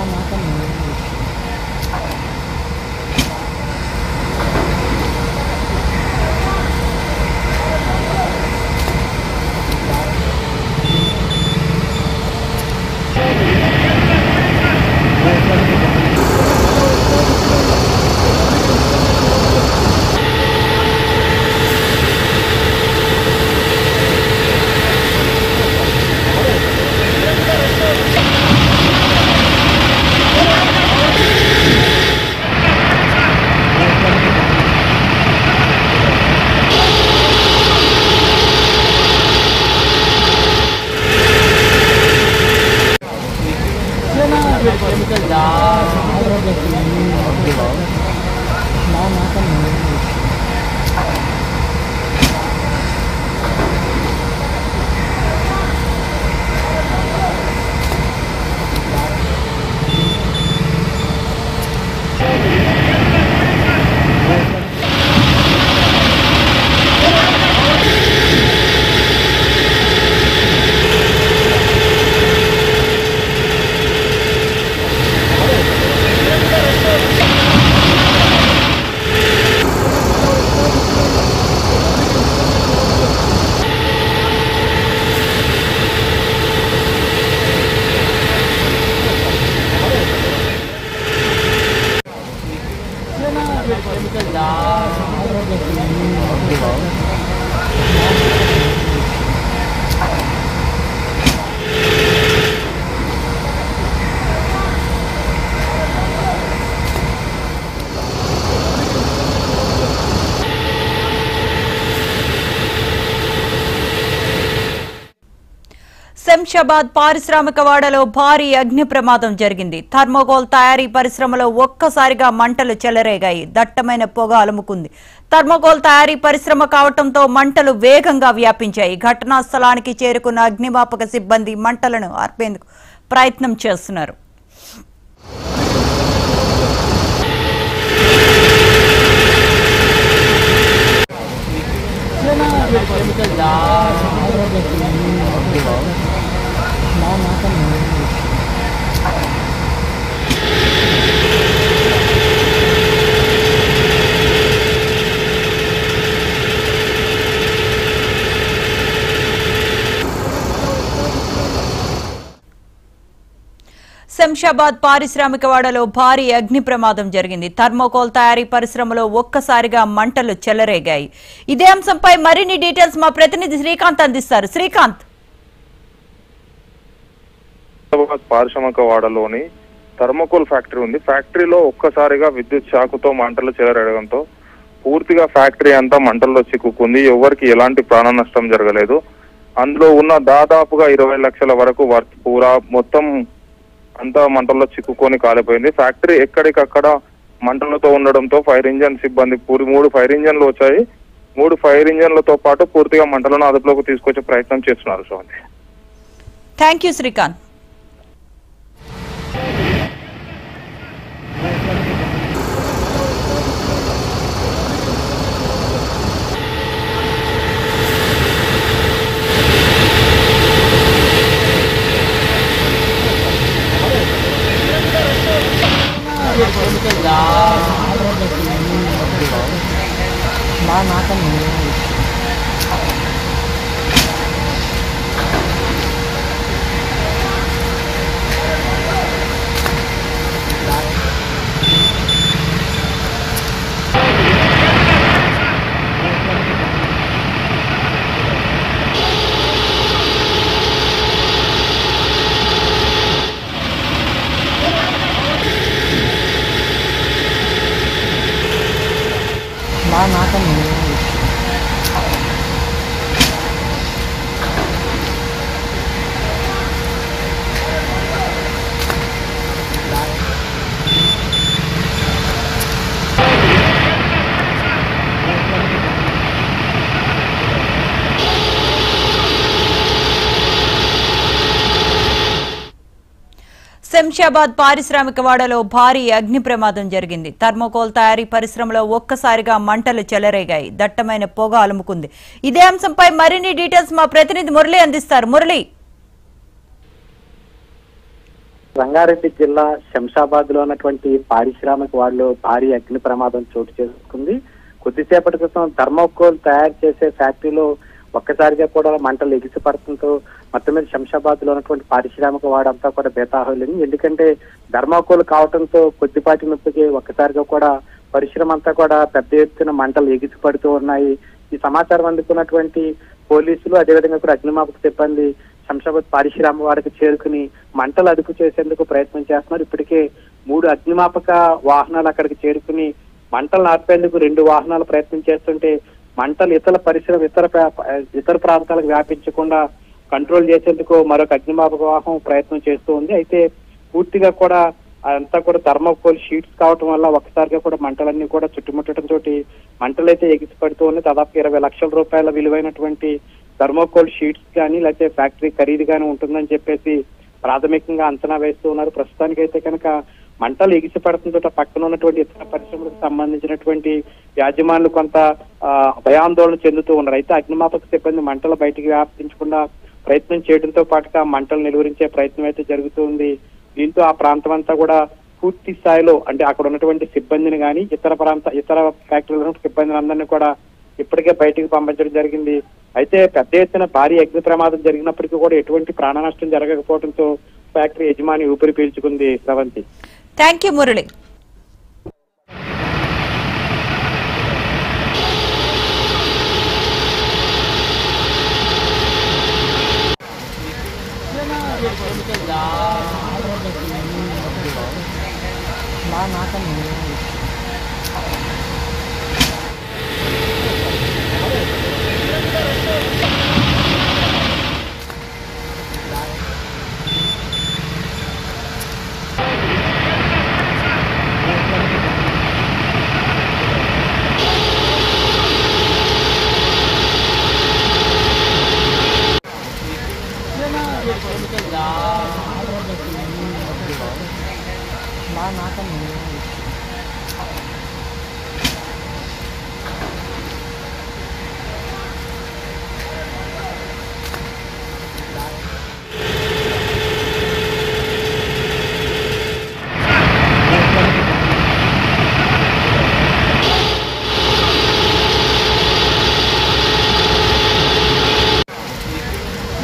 శంషాబాద్ పారిశ్రామిక వాడలో భారీ అగ్ని ప్రమాదం జరిగింది థర్మోకోల్ తయారీ పరిశ్రమలో ఒక్కసారిగా మంటలు చెలరేగాయి దట్టమైన పొగ అలుముకుంది థర్మోకోల్ తయారీ పరిశ్రమ కావటంతో మంటలు వేగంగా వ్యాపించాయి ఘటనా స్థలానికి చేరుకున్న అగ్నిమాపక సిబ్బంది మంటలను ఆర్పేందుకు ప్రయత్నం చేస్తున్నారు శంషాబాద్ పారిశ్రామిక వాడలో భారీ అగ్ని ప్రమాదం జరిగింది థర్మోకోల్ తయారీ పరిశ్రమలో ఒక్కసారిగా మంటలు చెలరేగాయి ఇదే అంశంపై మరిన్ని డీటెయిల్స్ మా ప్రతినిధి శ్రీకాంత్ అందిస్తారు శ్రీకాంత్ హైదరాబాద్ పారిశ్రామిక వాడలోని థర్మోకోల్ ఫ్యాక్టరీ ఉంది ఫ్యాక్టరీలో ఒక్కసారిగా విద్యుత్ షాకుతో మంటలు చెలరేగడంతో పూర్తిగా ఫ్యాక్టరీ అంతా మంటల్లో చిక్కుకుంది ఎవరికి ఎలాంటి ప్రాణ నష్టం జరగలేదు అందులో ఉన్న దాదాపుగా ఇరవై లక్షల వరకు వర్క్ పూరా మొత్తం అంతా మంటల్లో చిక్కుకొని కాలిపోయింది ఫ్యాక్టరీ ఎక్కడికక్కడ మంటలతో ఉండడంతో ఫైర్ ఇంజన్ సిబ్బంది పూరి మూడు ఫైర్ ఇంజన్లు వచ్చాయి మూడు ఫైర్ ఇంజన్లతో పాటు పూర్తిగా మంటలను అదుపులోకి తీసుకొచ్చే ప్రయత్నం చేస్తున్నారు స్వామి థ్యాంక్ యూ శ్రీకాంత్ శంషాబాద్ పారిశ్రామిక వాడలో భారీ అగ్ని ప్రమాదం జరిగింది థర్మోకోల్ తయారీ పరిశ్రమలో ఒక్కసారిగా మంటలు చెలరేగాయి దట్టమైన పొగ అలుముకుంది ఇదే అంశంపై మరిన్ని డీటెయిల్స్ మా ప్రతినిధి మురళి అందిస్తారు మురళి రంగారెడ్డి జిల్లా శంషాబాద్ లో ఉన్నటువంటి పారిశ్రామిక వాళ్ళు భారీ అగ్ని ప్రమాదం చోటు చేసుకుంది కొద్దిసేపటి క్రితం థర్మోకోల్ తయారు చేసే ఫ్యాక్టరీలో ఒక్కసారిగా కూడా మంటలు ఎగిసి పడుతుంటూ మొత్తం మీద శంషాబాద్ లో ఉన్నటువంటి పారిశ్రామిక వాడంతా కూడా బేతాహోలింది ఎందుకంటే థర్మోకోల్ కావడంతో కొద్దిపాటి నొప్పికి ఒక్కసారిగా కూడా పరిశ్రమ అంతా కూడా పెద్ద ఎత్తున మంటలు ఎగిసి పడుతూ ఉన్నాయి ఈ సమాచారం అందుకున్నటువంటి పోలీసులు అదేవిధంగా కూడా అగ్నిమాపక సిబ్బంది శంషాబాద్ పారిశ్రామిక వాడికి చేరుకుని మంటలు అదుపు చేసేందుకు ప్రయత్నం చేస్తున్నారు ఇప్పటికే మూడు అగ్నిమాపక వాహనాలు అక్కడికి చేరుకుని మంటలు ఆర్పేందుకు రెండు వాహనాలు ప్రయత్నం చేస్తుంటే మంటలు ఇతర పరిశ్రమ ఇతర ప్రా- ఇతర ప్రాంతాలకు వ్యాపించకుండా కంట్రోల్ చేసేందుకు మరొక అగ్నిమాపక వాహనం ప్రయత్నం చేస్తూ ఉంది అయితే పూర్తిగా కూడా అంతా కూడా థర్మోకోల్ షీట్స్ కావటం వల్ల ఒకసారిగా కూడా మంటలన్నీ కూడా చుట్టుముట్టడం తోటి మంటలు అయితే ఎగిసి పడుతూ ఉన్నాయి దాదాపు ఇరవై లక్షల రూపాయల విలువైనటువంటి థర్మోకోల్ షీట్స్ కానీ లేకపోతే ఫ్యాక్టరీ ఖరీదు కానీ ఉంటుందని చెప్పేసి ప్రాథమికంగా అంచనా వేస్తూ ఉన్నారు ప్రస్తుతానికి అయితే కనుక మంటలు ఎగిసి పడుతుందో పక్కన ఉన్నటువంటి ఇతర పరిశ్రమలకు సంబంధించినటువంటి యాజమాన్యులు కొంత ఆ, భయాందోళన చెందుతూ ఉన్నారు అయితే అగ్నిమాపక సిబ్బంది మంటలు బయటికి వ్యాపించకుండా ప్రయత్నం చేయడంతో పాటుగా మంటలు నిలువరించే ప్రయత్నం అయితే జరుగుతుంది దీంతో ఆ ప్రాంతం అంతా కూడా పూర్తి స్థాయిలో అంటే అక్కడ ఉన్నటువంటి సిబ్బందిని కానీ ఇతర ప్రాంత ఇతర ఫ్యాక్టరీలో ఉన్న సిబ్బందిని అందరినీ కూడా ఇప్పటికే బయటికి పంపించడం జరిగింది అయితే పెద్ద ఎత్తున భారీ అగ్ని ప్రమాదం జరిగినప్పటికీ కూడా ఎటువంటి ప్రాణ నష్టం జరగకపోవడంతో ఫ్యాక్టరీ యజమాని ఊపిరి పీల్చుకుంది స్రవంతి థ్యాంక్ యూ మురళి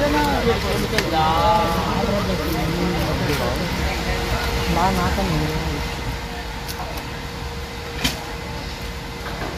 బాగా నాకన్నా